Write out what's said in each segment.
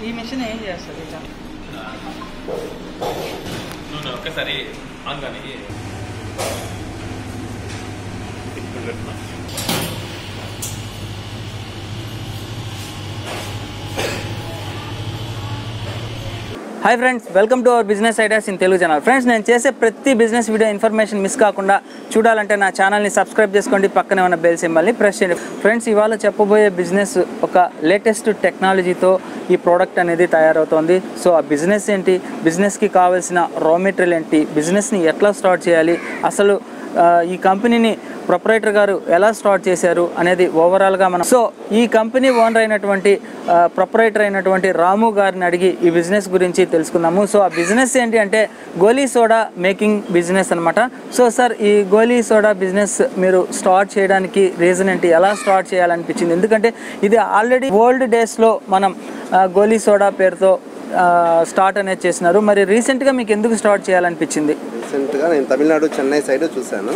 ఈ మిషన్ ఏం చేస్తుంది ఇక నూనె ఒక్కసారి ఆన్ కానీ ఇప్పుడు పెట్టుకున్నా. Hi friends welcome to our business ideas in Telugu channel friends నేను చేసే ప్రతి బిజినెస్ వీడియో ఇన్ఫర్మేషన్ మిస్ కాకుండా చూడాలంటే నా ఛానల్ని సబ్స్క్రైబ్ చేసుకోండి పక్కనే ఉన్న బెల్ సింబల్ని ప్రెస్ చేయండి ఫ్రెండ్స్ ఇవాళ చెప్పబోయే బిజినెస్ ఒక లేటెస్ట్ టెక్నాలజీతో ఈ ప్రోడక్ట్ అనేది తయారవుతోంది సో ఆ బిజినెస్ ఏంటి బిజినెస్కి కావాల్సిన రా మెటీరియల్ ఏంటి బిజినెస్ని ఎట్లా స్టార్ట్ చేయాలి అసలు ఆ, ఈ కంపెనీని ప్రొపరేటర్ గారు ఎలా స్టార్ట్ చేశారు అనేది ఓవరాల్గా మనం సో ఈ కంపెనీ ఓనర్ అయినటువంటి ప్రొపరేటర్ అయినటువంటి రాము గారిని అడిగి ఈ బిజినెస్ గురించి తెలుసుకుందాము సో ఆ బిజినెస్ ఏంటి అంటే గోలీ సోడా మేకింగ్ బిజినెస్ అనమాట సో సార్ ఈ గోలీ సోడా బిజినెస్ మీరు స్టార్ట్ చేయడానికి రీజన్ ఏంటి ఎలా స్టార్ట్ చేయాలనిపించింది ఎందుకంటే ఇది ఆల్రెడీ ఓల్డ్ డేస్లో మనం ఆ, గోలీ సోడా పేరుతో స్టార్ట్ అనేది చేసినారు మరి రీసెంట్గా మీకు ఎందుకు స్టార్ట్ చేయాలనిపించింది రీసెంట్గా నేను తమిళనాడు చెన్నై సైడ్ చూశాను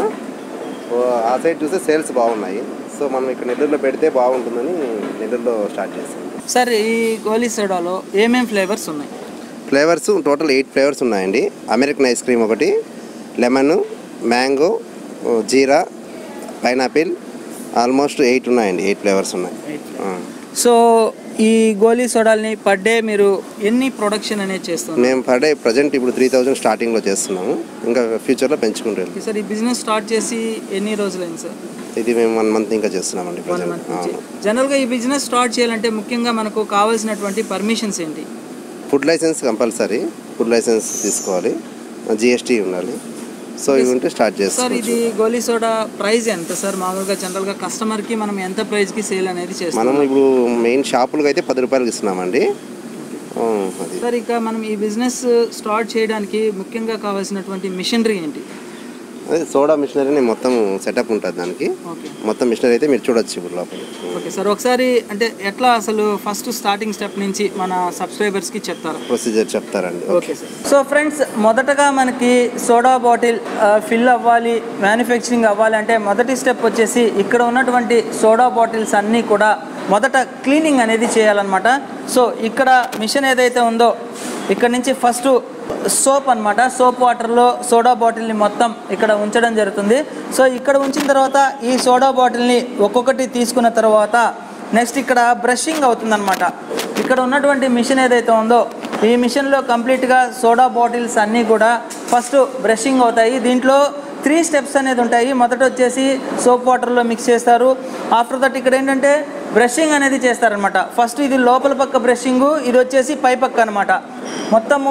సో ఆ సైడ్ చూస్తే సేల్స్ బాగున్నాయి సో మనం ఇక్కడ నెల్లూరులో పెడితే బాగుంటుందని నెల్లూరులో స్టార్ట్ చేశాను సార్ ఈ గోలీ సోడాలో ఏమేం ఫ్లేవర్స్ ఉన్నాయి ఫ్లేవర్స్ టోటల్ ఎయిట్ ఫ్లేవర్స్ ఉన్నాయండి అమెరికన్ ఐస్ క్రీమ్ ఒకటి lemon mango jeera pineapple almost eight ఉన్నాయండి ఎయిట్ ఫ్లేవర్స్ ఉన్నాయి ఆ. సో ఈ గోలీ సోడాల్ని పర్ డే మీరు ఎన్ని ప్రొడక్షన్ అనేది చేస్తున్నారు మేము పర్ డే ప్రజెంట్ ఇప్పుడు త్రీ థౌజండ్ స్టార్టింగ్లో చేస్తున్నాము ఇంకా ఫ్యూచర్లో పెంచుకుంటూ వెళ్తాం సార్ ఈ బిజినెస్ స్టార్ట్ చేసి ఎన్ని రోజులైంది సార్ ఇది మేము వన్ మంత్ ఇంకా చేస్తున్నామండి వన్ ప్రజెంట్ మంత్ నుంచి అవును జనరల్గా ఈ బిజినెస్ స్టార్ట్ చేయాలంటే ముఖ్యంగా మనకు కావాల్సినటువంటి పర్మిషన్స్ ఏంటి food licence compulsory food licence తీసుకోవాలి జిఎస్టీ ఉండాలి సో ఇవి ఉంటే స్టార్ట్ సార్ చేసుకోవచ్చు ఇది గోలీ సోడా ప్రైస్ ఎంత సార్ మామూలుగా జనరల్గా కస్టమర్కి మనం ఎంత ప్రైస్కి సేల్ అనేది చేస్తాం మనం ఇప్పుడు మెయిన్ షాపులకు అయితే పది రూపాయలకి ఇస్తున్నామండి ఆ, అది సార్ ఇక మనం ఈ బిజినెస్ స్టార్ట్ చేయడానికి ముఖ్యంగా కావాల్సినటువంటి మిషనరీ ఏంటి అదే సోడా మిషనరీ మొత్తం సెటప్ ఉంటుంది దానికి ఓకే మొత్తం మిషనరీ అయితే మీరు చూడొచ్చు ఇప్పుడు లోపల ఓకే సార్ ఒకసారి అంటే ఎట్లా అసలు ఫస్ట్ స్టార్టింగ్ స్టెప్ నుంచి మన సబ్స్క్రైబర్స్కి చెప్తారా ప్రొసీజర్ చెప్తారండి ఓకే సార్ సో ఫ్రెండ్స్ మొదటగా మనకి సోడా బాటిల్ ఫిల్ అవ్వాలి మ్యానుఫ్యాక్చరింగ్ అవ్వాలి అంటే మొదటి స్టెప్ వచ్చేసి ఇక్కడ ఉన్నటువంటి సోడా బాటిల్స్ అన్నీ కూడా మొదట క్లీనింగ్ అనేది చేయాలన్నమాట సో ఇక్కడ మిషన్ ఏదైతే ఉందో ఇక్కడ నుంచి ఫస్ట్ సోప్ అన్నమాట సోప్ వాటర్లో సోడా బాటిల్ని మొత్తం ఇక్కడ ఉంచడం జరుగుతుంది సో ఇక్కడ ఉంచిన తర్వాత ఈ సోడా బాటిల్ని ఒక్కొక్కటి తీసుకున్న తర్వాత నెక్స్ట్ ఇక్కడ బ్రషింగ్ అవుతుందన్నమాట ఇక్కడ ఉన్నటువంటి మిషన్ ఏదైతే ఉందో ఈ మిషన్లో కంప్లీట్గా సోడా బాటిల్స్ అన్నీ కూడా ఫస్ట్ బ్రషింగ్ అవుతాయి దీంట్లో త్రీ స్టెప్స్ అనేది ఉంటాయి మొదట వచ్చేసి సోప్ వాటర్లో మిక్స్ చేస్తారు ఆఫ్టర్ దట్ ఇక్కడ ఏంటంటే బ్రషింగ్ అనేది చేస్తారనమాట ఫస్ట్ ఇది లోపల పక్క బ్రషింగ్ ఇది వచ్చేసి పై పక్క అనమాట మొత్తము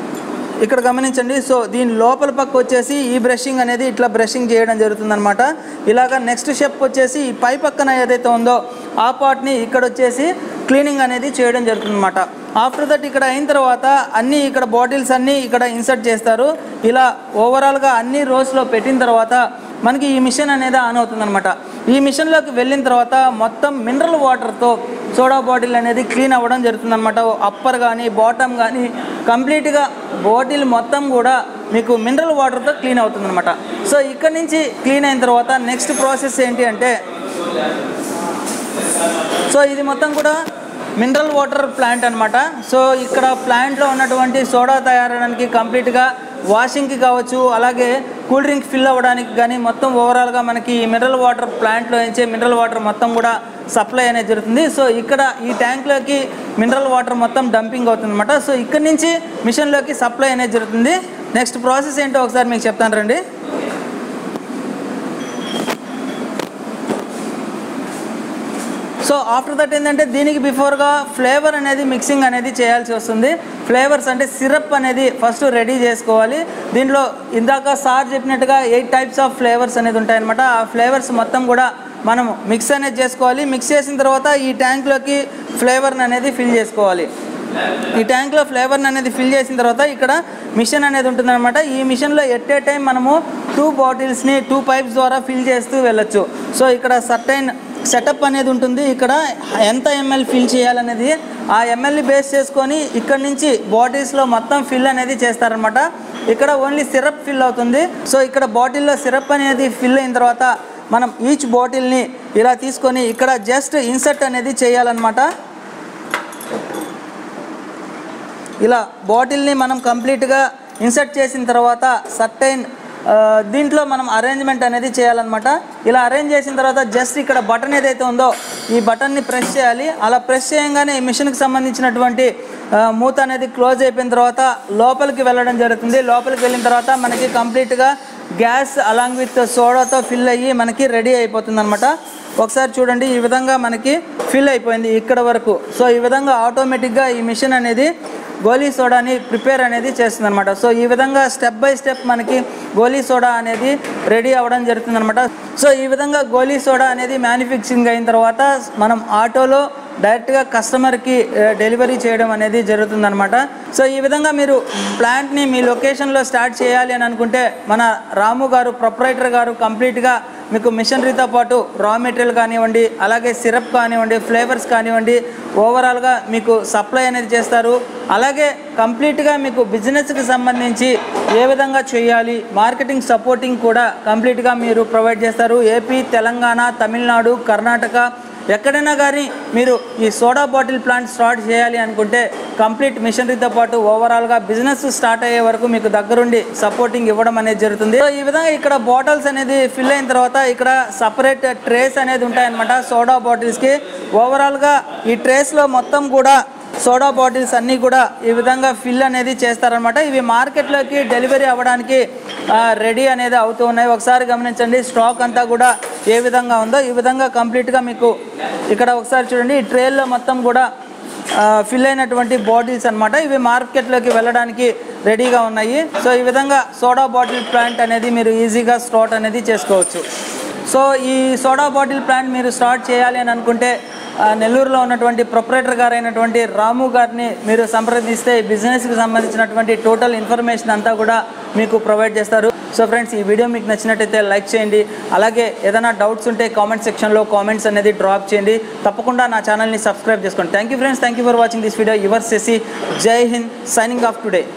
ఇక్కడ గమనించండి సో దీని లోపల పక్క వచ్చేసి ఈ బ్రషింగ్ అనేది ఇట్లా బ్రషింగ్ చేయడం జరుగుతుందన్నమాట ఇలాగ నెక్స్ట్ స్టెప్ వచ్చేసి ఈ పై పక్కన ఏదైతే ఉందో ఆ పార్ట్ని ఇక్కడ వచ్చేసి క్లీనింగ్ అనేది చేయడం జరుగుతుందన్నమాట ఆఫ్టర్ దట్ ఇక్కడ అయిన తర్వాత అన్నీ ఇక్కడ బాటిల్స్ అన్నీ ఇక్కడ ఇన్సర్ట్ చేస్తారు ఇలా ఓవరాల్గా అన్ని రోస్లో పెట్టిన తర్వాత మనకి ఈ మిషన్ అనేది ఆన్ అవుతుందన్నమాట ఈ మిషన్లోకి వెళ్ళిన తర్వాత మొత్తం మినరల్ వాటర్తో సోడా బాటిల్ అనేది క్లీన్ అవ్వడం జరుగుతుందన్నమాట అప్పర్ కానీ బాటమ్ కానీ కంప్లీట్గా బాటిల్ మొత్తం కూడా మీకు మినరల్ వాటర్తో క్లీన్ అవుతుందన్నమాట సో ఇక్కడ నుంచి క్లీన్ అయిన తర్వాత నెక్స్ట్ ప్రాసెస్ ఏంటి అంటే సో ఇది మొత్తం కూడా మినరల్ వాటర్ ప్లాంట్ అనమాట సో ఇక్కడ ప్లాంట్లో ఉన్నటువంటి సోడా తయారడానికి కంప్లీట్గా వాషింగ్కి కావచ్చు అలాగే కూల్ డ్రింక్ ఫిల్ అవ్వడానికి కానీ మొత్తం ఓవరాల్గా మనకి ఈ మినరల్ వాటర్ ప్లాంట్లో నుంచే మినరల్ వాటర్ మొత్తం కూడా సప్లై అనేది జరుగుతుంది సో ఇక్కడ ఈ ట్యాంక్లోకి మినరల్ వాటర్ మొత్తం డంపింగ్ అవుతుంది అనమాట సో ఇక్కడ నుంచి మిషన్లోకి సప్లై అనేది జరుగుతుంది నెక్స్ట్ ప్రాసెస్ ఏంటో ఒకసారి మీకు చెప్తాను రండి సో ఆఫ్టర్ దట్ ఏంటంటే దీనికి బిఫోర్గా ఫ్లేవర్ అనేది మిక్సింగ్ అనేది చేయాల్సి వస్తుంది ఫ్లేవర్స్ అంటే సిరప్ అనేది ఫస్ట్ రెడీ చేసుకోవాలి దీంట్లో ఇందాక సార్ చెప్పినట్టుగా ఎయిట్ టైప్స్ ఆఫ్ ఫ్లేవర్స్ అనేది ఉంటాయన్నమాట ఆ ఫ్లేవర్స్ మొత్తం కూడా మనము మిక్స్ అనేది చేసుకోవాలి మిక్స్ చేసిన తర్వాత ఈ ట్యాంక్లోకి ఫ్లేవర్ని అనేది ఫిల్ చేసుకోవాలి ఈ ట్యాంక్లో ఫ్లేవర్ని అనేది ఫిల్ చేసిన తర్వాత ఇక్కడ మిషన్ అనేది ఉంటుందన్నమాట ఈ మిషన్లో ఎట్ ఏ టైం మనము టూ బాటిల్స్ని టూ పైప్స్ ద్వారా ఫిల్ చేస్తూ వెళ్ళొచ్చు సో ఇక్కడ సర్టైన్ సెటప్ అనేది ఉంటుంది ఇక్కడ ఎంత ఎంఎల్ ఫిల్ చేయాలనేది ఆ ఎంఎల్ని బేస్ చేసుకొని ఇక్కడ నుంచి బాటిల్స్లో మొత్తం ఫిల్ అనేది చేస్తారనమాట ఇక్కడ ఓన్లీ సిరప్ ఫిల్ అవుతుంది సో ఇక్కడ బాటిల్లో సిరప్ అనేది ఫిల్ అయిన తర్వాత మనం ఈచ్ బాటిల్ని ఇలా తీసుకొని ఇక్కడ జస్ట్ ఇన్సర్ట్ అనేది చేయాలన్నమాట ఇలా బాటిల్ని మనం కంప్లీట్గా ఇన్సర్ట్ చేసిన తర్వాత సర్టైన్ దీంట్లో మనం అరేంజ్మెంట్ అనేది చేయాలన్నమాట ఇలా అరేంజ్ చేసిన తర్వాత జస్ట్ ఇక్కడ బటన్ ఏదైతే ఉందో ఈ బటన్ని ప్రెస్ చేయాలి అలా ప్రెస్ చేయగానే ఈ మిషన్కి సంబంధించినటువంటి ఆ, మూత అనేది క్లోజ్ అయిపోయిన తర్వాత లోపలికి వెళ్ళడం జరుగుతుంది లోపలికి వెళ్ళిన తర్వాత మనకి కంప్లీట్గా గ్యాస్ అలాంగ్ విత్ సోడాతో ఫిల్ అయ్యి మనకి రెడీ అయిపోతుంది అనమాట ఒకసారి చూడండి ఈ విధంగా మనకి ఫిల్ అయిపోయింది ఇక్కడ వరకు సో ఈ విధంగా ఆటోమేటిక్గా ఈ మిషన్ అనేది గోలీ సోడాని ప్రిపేర్ అనేది చేస్తుంది అనమాట సో ఈ విధంగా స్టెప్ బై స్టెప్ మనకి గోలీ సోడా అనేది రెడీ అవ్వడం జరుగుతుంది అనమాట సో ఈ విధంగా గోలీ సోడా అనేది మ్యానుఫ్యాక్చరింగ్ అయిన తర్వాత మనం ఆటోలో డైరెక్ట్గా కస్టమర్కి డెలివరీ చేయడం అనేది జరుగుతుందన్నమాట సో ఈ విధంగా మీరు ప్లాంట్ని మీ లొకేషన్లో స్టార్ట్ చేయాలి అని అనుకుంటే మన రాము గారు ప్రొపరైటర్ గారు కంప్లీట్గా మీకు మిషనరీతో పాటు రా మెటీరియల్ కానివ్వండి అలాగే సిరప్ కానివ్వండి ఫ్లేవర్స్ కానివ్వండి ఓవరాల్గా మీకు సప్లై అనేది చేస్తారు అలాగే కంప్లీట్గా మీకు బిజినెస్కి సంబంధించి ఏ విధంగా చేయాలి మార్కెటింగ్ సపోర్టింగ్ కూడా కంప్లీట్గా మీరు ప్రొవైడ్ చేస్తారు ఏపీ తెలంగాణ తమిళనాడు కర్ణాటక ఎక్కడైనా కానీ మీరు ఈ సోడా బాటిల్ ప్లాంట్ స్టార్ట్ చేయాలి అనుకుంటే కంప్లీట్ మిషనరీతో పాటు ఓవరాల్గా బిజినెస్ స్టార్ట్ అయ్యే వరకు మీకు దగ్గరుండి సపోర్టింగ్ ఇవ్వడం అనేది జరుగుతుంది సో ఈ విధంగా ఇక్కడ బాటిల్స్ అనేది ఫిల్ అయిన తర్వాత ఇక్కడ సపరేట్ ట్రేస్ అనేది ఉంటాయన్నమాట సోడా బాటిల్స్కి ఓవరాల్గా ఈ ట్రేస్లో మొత్తం కూడా సోడా బాటిల్స్ అన్నీ కూడా ఈ విధంగా ఫిల్ అనేది చేస్తారనమాట ఇవి మార్కెట్లోకి డెలివరీ అవ్వడానికి రెడీ అనేది అవుతూ ఉన్నాయి ఒకసారి గమనించండి స్టాక్ అంతా కూడా ఏ విధంగా ఉందో ఈ విధంగా కంప్లీట్గా మీకు ఇక్కడ ఒకసారి చూడండి ఈ ట్రేల్లో మొత్తం కూడా ఫిల్ అయినటువంటి బాటిల్స్ అన్నమాట ఇవి మార్కెట్లోకి వెళ్ళడానికి రెడీగా ఉన్నాయి సో ఈ విధంగా సోడా బాటిల్ ప్లాంట్ అనేది మీరు ఈజీగా స్టార్ట్ అనేది చేసుకోవచ్చు సో ఈ సోడా బాటిల్ ప్లాంట్ మీరు స్టార్ట్ చేయాలి అని అనుకుంటే ఆ, నెల్లూరులో ఉన్నటువంటి ప్రొపరేటర్ గారు అయినటువంటి రాము గారిని మీరు సంప్రదిస్తే ఈ బిజినెస్కి సంబంధించినటువంటి టోటల్ ఇన్ఫర్మేషన్ అంతా కూడా మీకు ప్రొవైడ్ చేస్తారు సో ఫ్రెండ్స్ ఈ వీడియో మీకు నచ్చినట్టయితే లైక్ చేయండి అలాగే ఏదైనా డౌట్స్ ఉంటే కామెంట్ సెక్షన్లో కామెంట్స్ అనేది డ్రాప్ చేయండి తప్పకుండా నా ఛానల్ని సబ్స్క్రైబ్ చేసుకోండి thank you friends thank you for watching this video your సెసి Jai Hind signing off today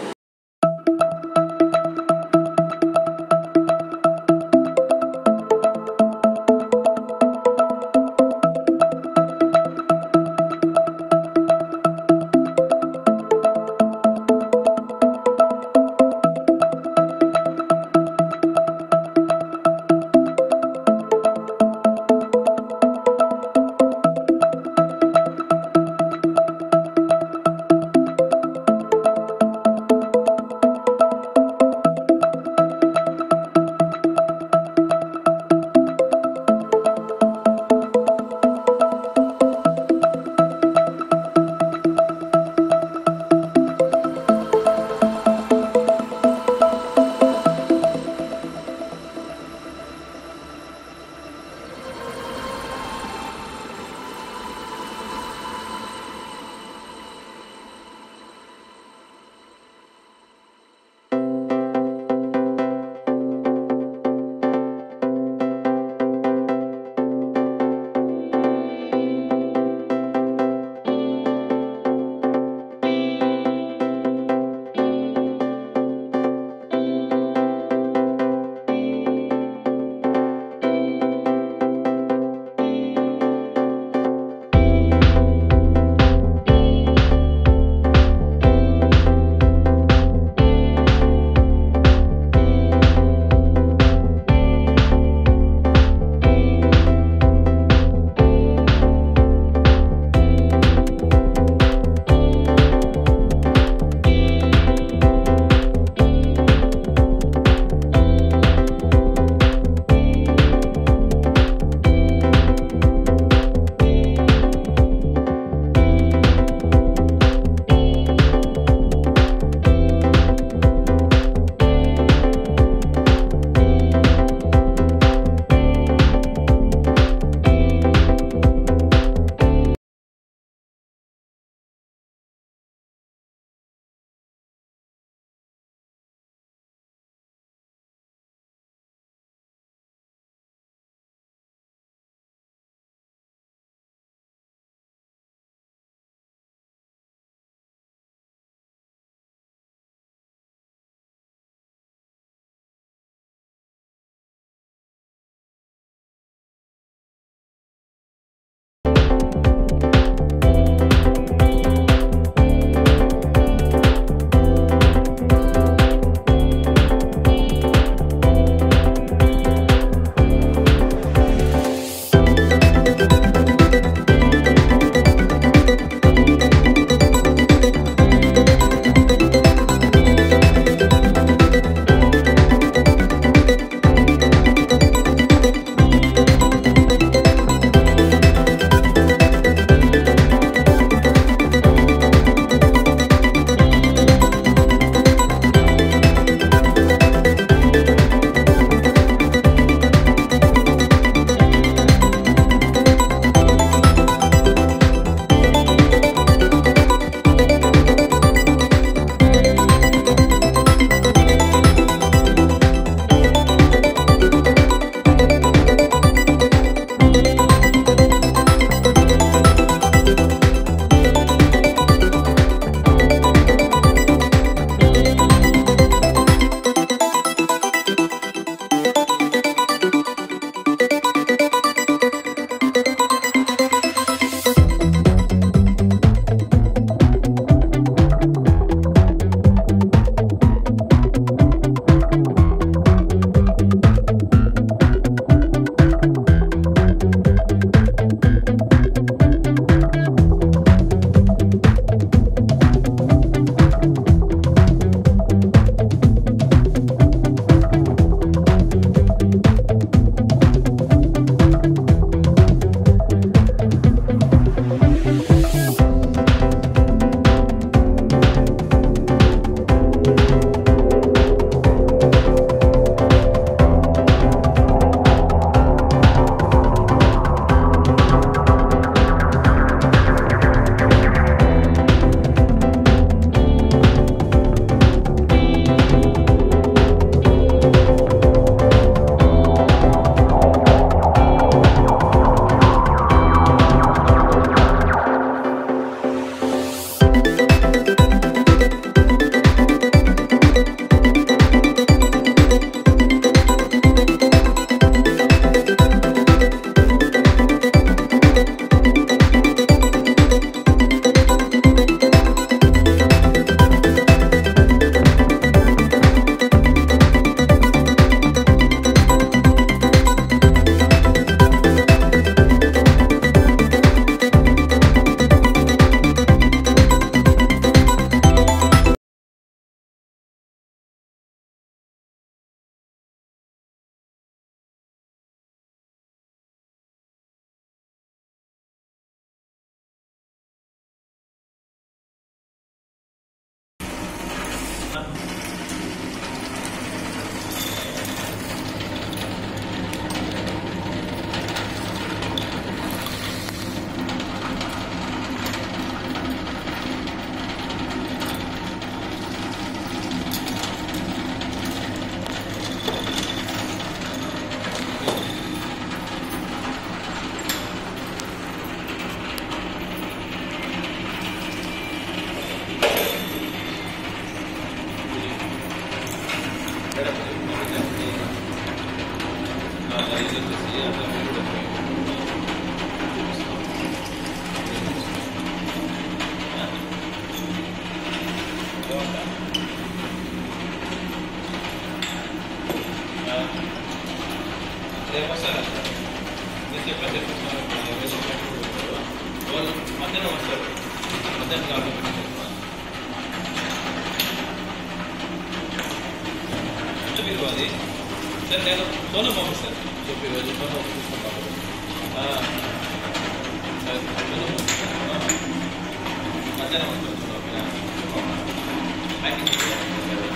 చెప్పారు అది సరే నేను ఫోన్లో పంపిస్తాను చెప్పారు అది ఫోన్లో పంపిస్తాను ఆ. సరే, ఫోన్లో పంపిస్తాను. ఆ. మధ్యాహ్నం వస్తాను ఓకేనా ప్యాకింగ్ చేయాలి.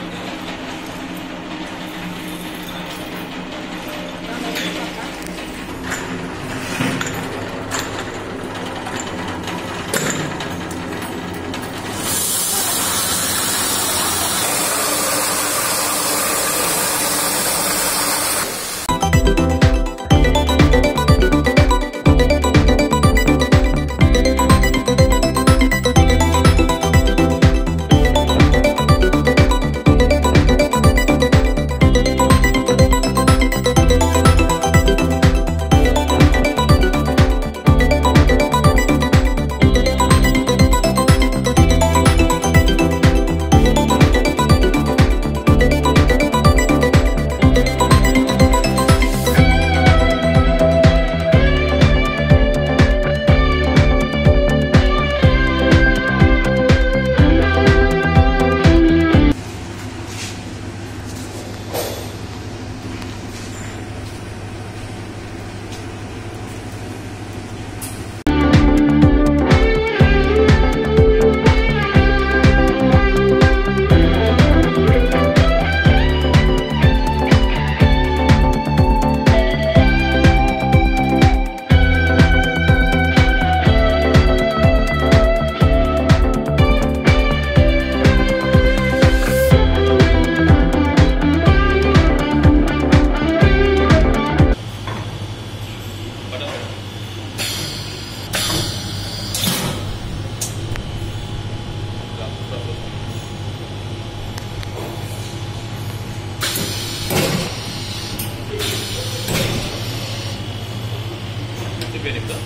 చెప్పారు ఇప్పుడు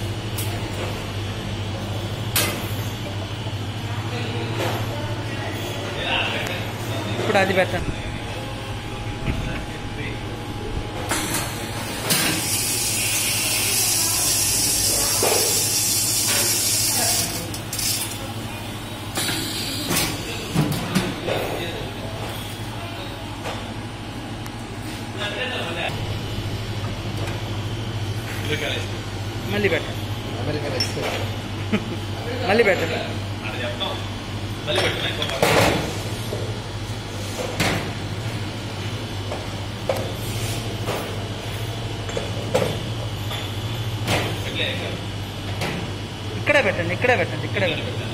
ఇప్పుడు అది పెట్టండి మళ్ళీ పెట్టండి మళ్ళీ పెట్టండి అక్కడ చెప్తాం మళ్ళీ పెట్టుకున్నా ఇంకో పక్క. పెట్టలే ఇంకా. ఇక్కడే పెట్టండి ఇక్కడే పెట్టండి ఇక్కడే పెట్టండి